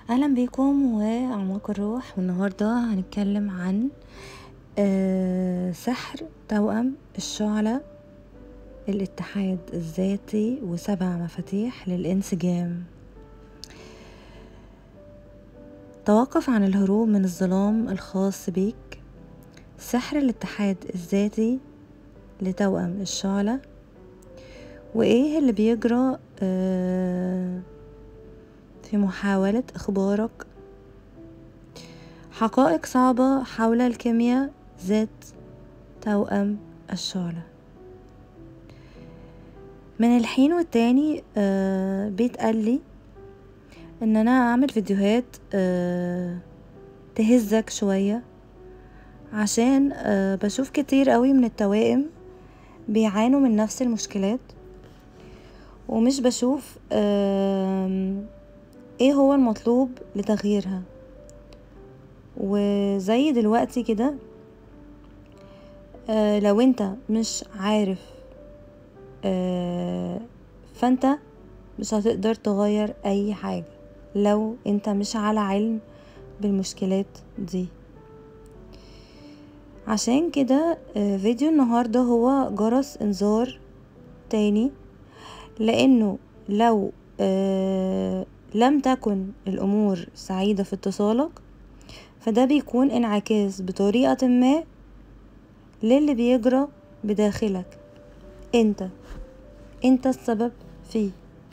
اهلا بيكم واعماق الروح والنهارده هنتكلم عن آه، سحر توأم الشعلة الاتحاد الذاتي وسبع مفاتيح للانسجام توقف عن الهروب من الظلام الخاص بيك سحر الاتحاد الذاتي لتوأم الشعلة وايه اللي بيجرى آه، في محاولة إخبارك حقائق صعبة حول الكيمياء ذات توأم الشعلة من الحين والتاني آه بيتقال لي ان انا اعمل فيديوهات آه تهزك شوية عشان آه بشوف كتير قوي من التوائم بيعانوا من نفس المشكلات ومش بشوف آه ايه هو المطلوب لتغييرها وزي دلوقتي كده آه لو انت مش عارف آه فانت مش هتقدر تغير اي حاجة لو انت مش على علم بالمشكلات دي عشان كده آه فيديو النهاردة هو جرس انذار تاني لانه لو آه لم تكن الأمور سعيدة في اتصالك فده بيكون انعكاس بطريقة ما للي بيجرى بداخلك انت انت السبب فيه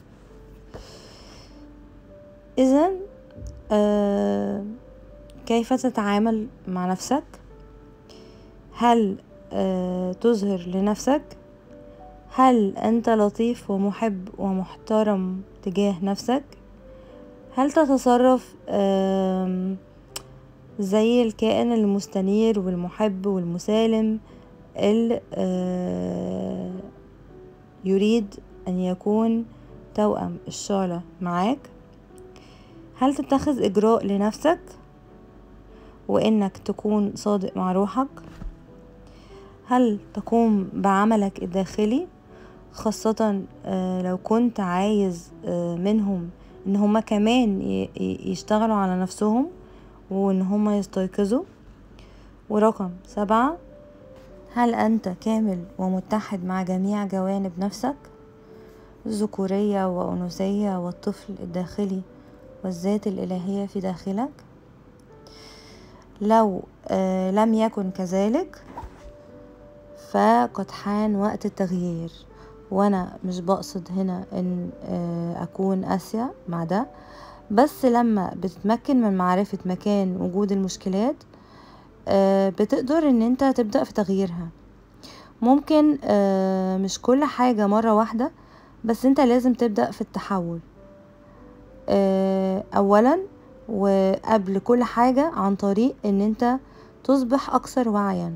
اذا آه كيف تتعامل مع نفسك هل آه تظهر لنفسك هل انت لطيف ومحب ومحترم تجاه نفسك هل تتصرف زي الكائن المستنير والمحب والمسالم اللي يريد أن يكون توأم الشعلة معاك هل تتخذ إجراء لنفسك وإنك تكون صادق مع روحك هل تقوم بعملك الداخلي خاصة لو كنت عايز منهم ان هما كمان يشتغلوا على نفسهم وان هما يستيقظوا ورقم سبعة هل انت كامل ومتحد مع جميع جوانب نفسك الذكورية وأنوثية والطفل الداخلي والذات الإلهية في داخلك لو آه لم يكن كذلك فقد حان وقت التغيير وانا مش بقصد هنا ان اكون قاسية مع ده بس لما بتتمكن من معرفة مكان وجود المشكلات بتقدر ان انت تبدأ في تغييرها ممكن مش كل حاجة مرة واحدة بس انت لازم تبدأ في التحول اولا وقبل كل حاجة عن طريق ان انت تصبح اكثر وعيا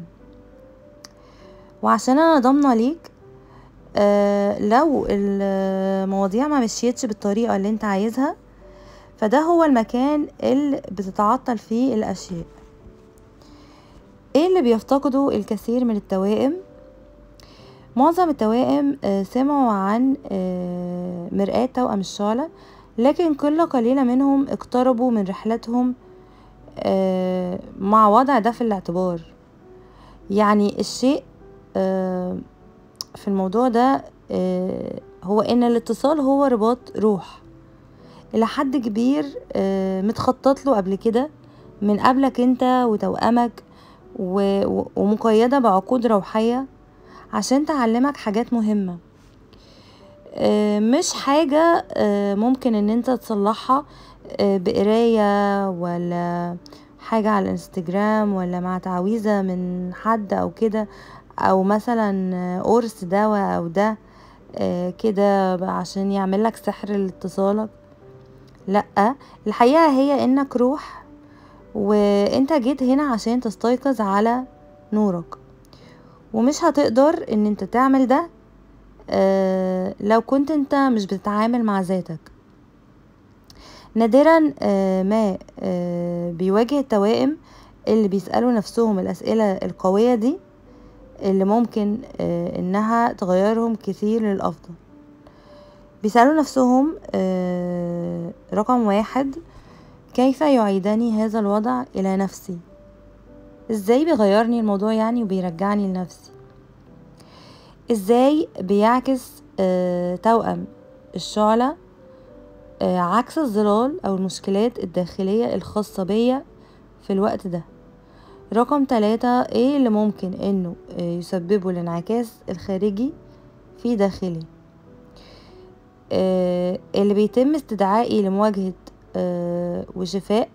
وعشان انا ضامنة ليك آه لو المواضيع ما مشيتش بالطريقة اللي انت عايزها فده هو المكان اللي بتتعطل فيه الأشياء ايه اللي بيفتقده الكثير من التوائم معظم التوائم آه سمعوا عن آه مرآة توأم الشعلة لكن قلة قليلة منهم اقتربوا من رحلتهم مع وضع ده في الاعتبار يعني الشيء في الموضوع ده هو ان الاتصال هو رباط روح الى حد كبير متخطط له قبل كده من قبلك انت وتوأمك ومقيدة بعقود روحية عشان تعلمك حاجات مهمة مش حاجة ممكن ان انت تصلحها بقراية ولا حاجة على الانستجرام ولا مع تعويذة من حد او كده او مثلا قرص دواء او ده كده عشان يعمل لك سحر لاتصالك لا الحقيقه هي انك روح وانت جيت هنا عشان تستيقظ على نورك ومش هتقدر ان انت تعمل ده لو كنت انت مش بتتعامل مع ذاتك نادرا ما بيواجه التوائم اللي بيسألوا نفسهم الأسئلة القوية دي اللي ممكن آه، انها تغيرهم كثير للافضل بيسألوا نفسهم آه، رقم واحد كيف يعيدني هذا الوضع إلى نفسي ازاي بيغيرني الموضوع يعني وبيرجعني لنفسي ازاي بيعكس آه توأم الشعلة آه عكس الظلال أو المشكلات الداخلية الخاصة بيا في الوقت ده رقم تلاتة ايه اللي ممكن انه يسببه الانعكاس الخارجي في داخلي آه اللي بيتم استدعائي لمواجهة آه وشفاء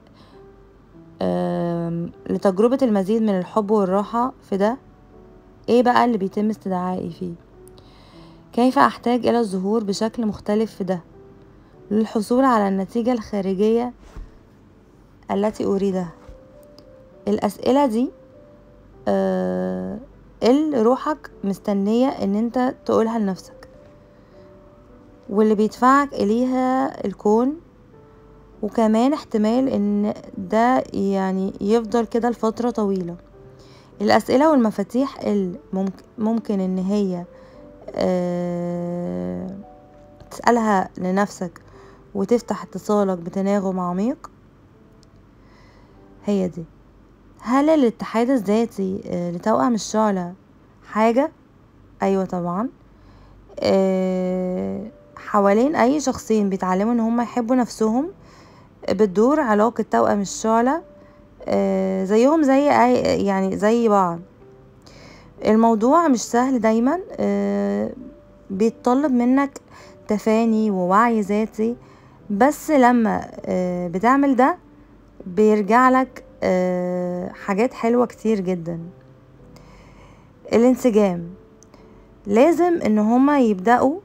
آه لتجربة المزيد من الحب والراحة في ده ايه بقى اللي بيتم استدعائي فيه كيف احتاج الى الظهور بشكل مختلف في ده للحصول على النتيجة الخارجية التي اريدها الاسئلة دي آه اللي روحك مستنية ان انت تقولها لنفسك واللي بيدفعك اليها الكون وكمان احتمال ان ده يعني يفضل كده لفترة طويلة الاسئلة والمفاتيح اللي ممكن, ممكن ان هي اه تسألها لنفسك وتفتح اتصالك بتناغم عميق هي دي هل الاتحاد الذاتي لتوأم الشعلة حاجة ايوه طبعا اه حوالين اي شخصين بيتعلموا ان هم يحبوا نفسهم بتدور علاقة توأم الشعلة اه زيهم زي اي يعني زي بعض الموضوع مش سهل دايما اه بيتطلب منك تفاني ووعي ذاتي بس لما بتعمل ده بيرجع لك حاجات حلوة كتير جدا الانسجام لازم ان هما يبدأوا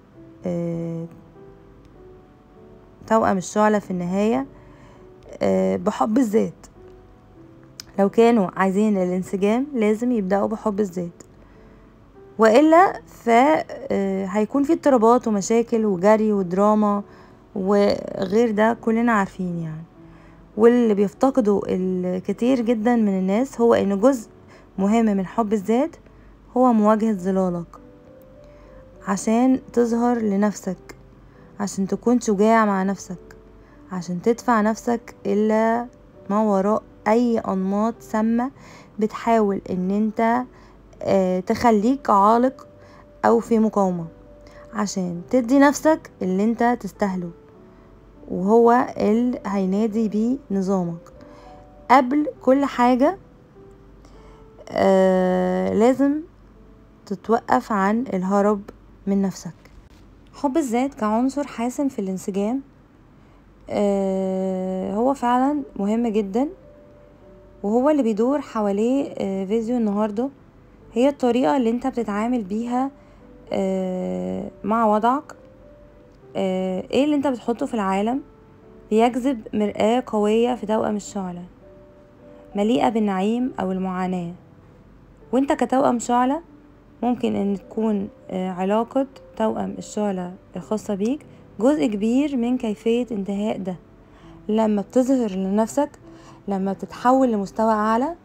توأم الشعلة في النهاية بحب الذات لو كانوا عايزين الانسجام لازم يبدأوا بحب الذات وإلا فهيكون في اضطرابات ومشاكل وجري ودراما وغير ده كلنا عارفين يعني واللي بيفتقدوا الكثير جدا من الناس هو ان جزء مهم من حب الذات هو مواجهة ظلالك عشان تظهر لنفسك عشان تكون شجاع مع نفسك عشان تدفع نفسك إلا ما وراء أي أنماط سامة بتحاول ان انت اه تخليك عالق او في مقاومة عشان تدي نفسك اللي انت تستاهله وهو اللي هينادي بيه نظامك قبل كل حاجة آه لازم تتوقف عن الهرب من نفسك حب الذات كعنصر حاسم في الانسجام آه هو فعلا مهم جدا وهو اللي بيدور حواليه آه فيديو النهاردة هي الطريقة اللي انت بتتعامل بيها آه مع وضعك آه ايه اللي انت بتحطه في العالم بيجذب مرآة قوية في توأم الشعلة مليئة بالنعيم أو المعاناة وانت كتوأم شعلة ممكن ان تكون آه علاقة توأم الشعلة الخاصة بيك جزء كبير من كيفية انتهاء ده لما بتظهر لنفسك لما بتتحول لمستوى أعلى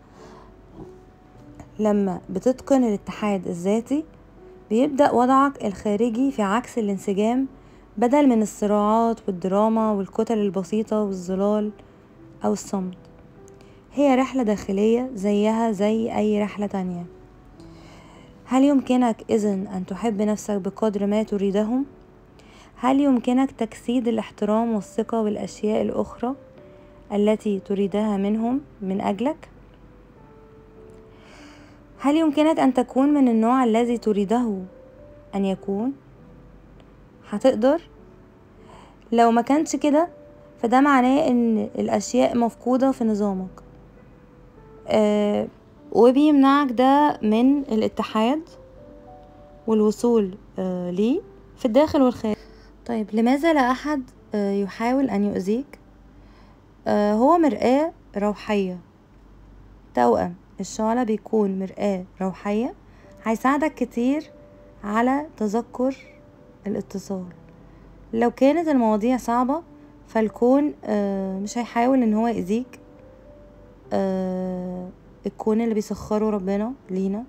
لما بتتقن الاتحاد الذاتي بيبدأ وضعك الخارجي في عكس الانسجام بدل من الصراعات والدراما والكتل البسيطة والظلال أو الصمت هي رحلة داخلية زيها زي أي رحلة تانية هل يمكنك إذن أن تحب نفسك بقدر ما تريدهم؟ هل يمكنك تجسيد الاحترام والثقة والأشياء الأخرى التي تريدها منهم من أجلك؟ هل يمكنك أن تكون من النوع الذي تريده أن يكون؟ هتقدر لو ما كانش كده فده معناه ان الاشياء مفقودة في نظامك آه وبيمنعك ده من الاتحاد والوصول آه ليه في الداخل والخارج طيب لماذا لا احد آه يحاول ان يؤذيك آه هو مرآة روحية توأم الشعلة بيكون مرآة روحية هيساعدك كتير على تذكر الاتصال لو كانت المواضيع صعبة فالكون آه مش هيحاول ان هو يأذيك آه الكون اللي بيسخره ربنا لينا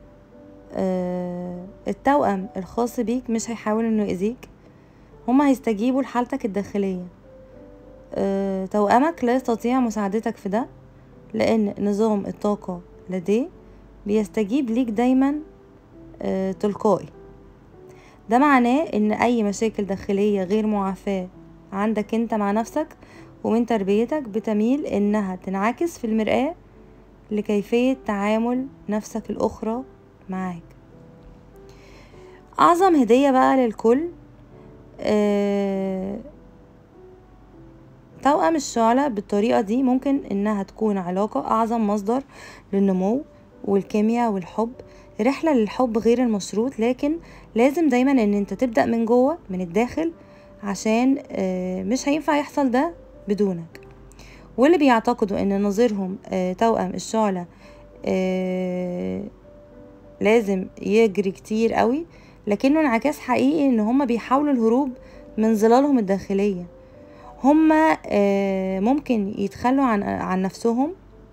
آه التوأم الخاص بيك مش هيحاول انه يأذيك هما هيستجيبوا لحالتك الداخلية آه، توأمك لا يستطيع مساعدتك في ده لأن نظام الطاقة لديه بيستجيب ليك دايما آه، تلقائي ده معناه ان اي مشاكل داخلية غير معافاة عندك انت مع نفسك ومن تربيتك بتميل انها تنعكس في المرآة لكيفية تعامل نفسك الاخرى معاك اعظم هدية بقى للكل آه توأم الشعلة بالطريقة دي ممكن انها تكون علاقة اعظم مصدر للنمو والكيمياء والحب رحلة للحب غير المشروط لكن لازم دايما ان انت تبدأ من جوه من الداخل عشان آه، مش هينفع يحصل ده بدونك واللي بيعتقدوا ان نظيرهم آه، توأم الشعلة آه، لازم يجري كتير قوي لكنه انعكاس حقيقي ان هما بيحاولوا الهروب من ظلالهم الداخلية هما ممكن يتخلوا عن, عن نفسهم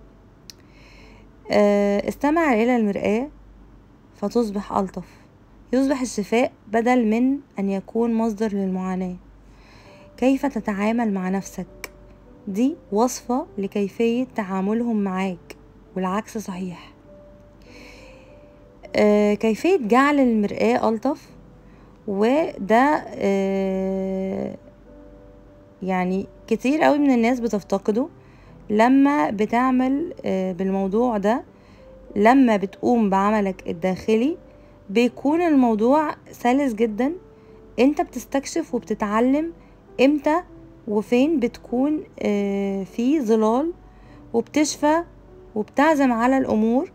استمع إلى المرآة فتصبح ألطف يصبح الشفاء بدل من أن يكون مصدر للمعاناة كيف تتعامل مع نفسك دي وصفة لكيفية تعاملهم معاك والعكس صحيح آه كيفية جعل المرآة ألطف وده آه يعني كتير قوي من الناس بتفتقده لما بتعمل آه بالموضوع ده لما بتقوم بعملك الداخلي بيكون الموضوع سلس جدا انت بتستكشف وبتتعلم امتى وفين بتكون آه، في ظلال وبتشفى وبتعزم على الامور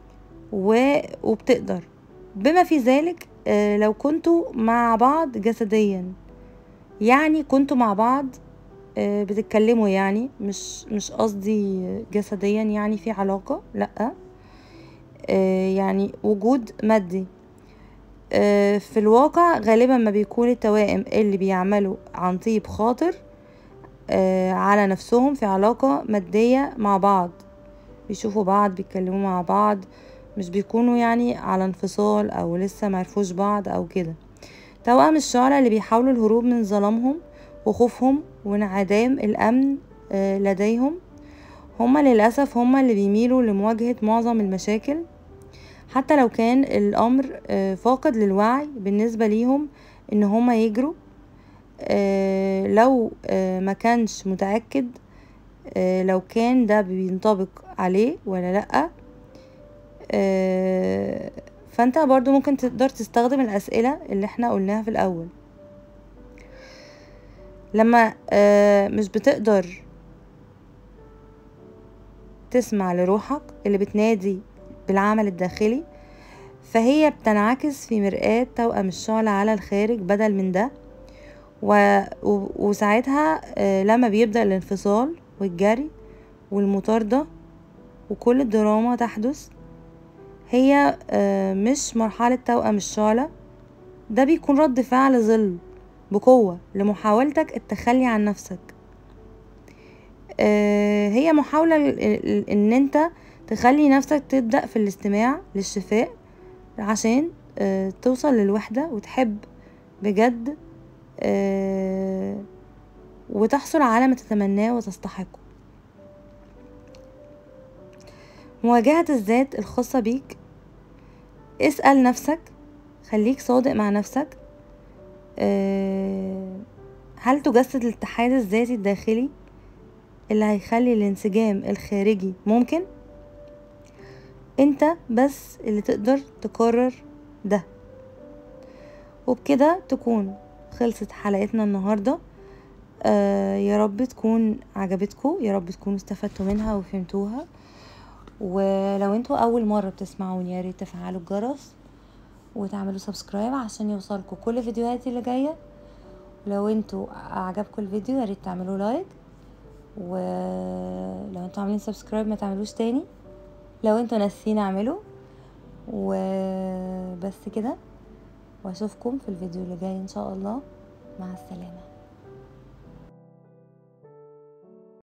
وبتقدر بما في ذلك آه، لو كنتوا مع بعض جسديا يعني كنتوا مع بعض آه، بتتكلموا يعني مش مش قصدي جسديا يعني في علاقه لا يعني وجود مادي آه، في الواقع غالبا ما بيكون التوائم اللي بيعملوا عن طيب خاطر آه، على نفسهم في علاقة مادية مع بعض بيشوفوا بعض بيتكلموا مع بعض مش بيكونوا يعني على انفصال او لسه معرفوش بعض او كده توأم الشعراء اللي بيحاولوا الهروب من ظلامهم وخوفهم وانعدام الامن آه، لديهم هما للأسف هما اللي بيميلوا لمواجهة معظم المشاكل حتى لو كان الامر آه، فاقد للوعي بالنسبة ليهم ان هما يجروا آه، لو آه، ما كانش متأكد لو كان ده بينطبق عليه ولا لأ فانت برضو ممكن تقدر تستخدم الأسئلة اللي احنا قلناها في الأول لما مش بتقدر تسمع لروحك اللي بتنادي بالعمل الداخلي فهي بتنعكس في مرآة توأم الشعلة على الخارج بدل من ده و... وساعتها آه، لما بيبدأ الانفصال والجري والمطاردة وكل الدراما تحدث هي آه، مش مرحلة توأم الشعلة ده بيكون رد فعل ظل بقوة لمحاولتك التخلي عن نفسك آه، هي محاولة ان انت تخلي نفسك تبدأ في الاستماع للشفاء عشان آه، توصل للوحدة وتحب بجد آه، وتحصل على ما تتمناه وتستحقه مواجهة الذات الخاصة بيك اسأل نفسك خليك صادق مع نفسك آه، هل تجسد الاتحاد الذاتي الداخلي اللي هيخلي الانسجام الخارجي ممكن انت بس اللي تقدر تقرر ده وبكده تكون خلصت حلقتنا النهارده آه يا رب تكون عجبتكم يا رب تكونوا استفدتوا منها وفهمتوها ولو انتوا اول مره بتسمعوني يا ريت تفعلوا الجرس وتعملوا سبسكرايب عشان يوصلكم كل فيديوهاتي اللي جايه لو انتوا عجبكم الفيديو يا ريت تعملوا لايك ولو انتوا عاملين سبسكرايب ما تعملوش تاني لو انتوا ناسين اعملوا وبس كده واشوفكم في الفيديو اللي جاي ان شاء الله مع السلامه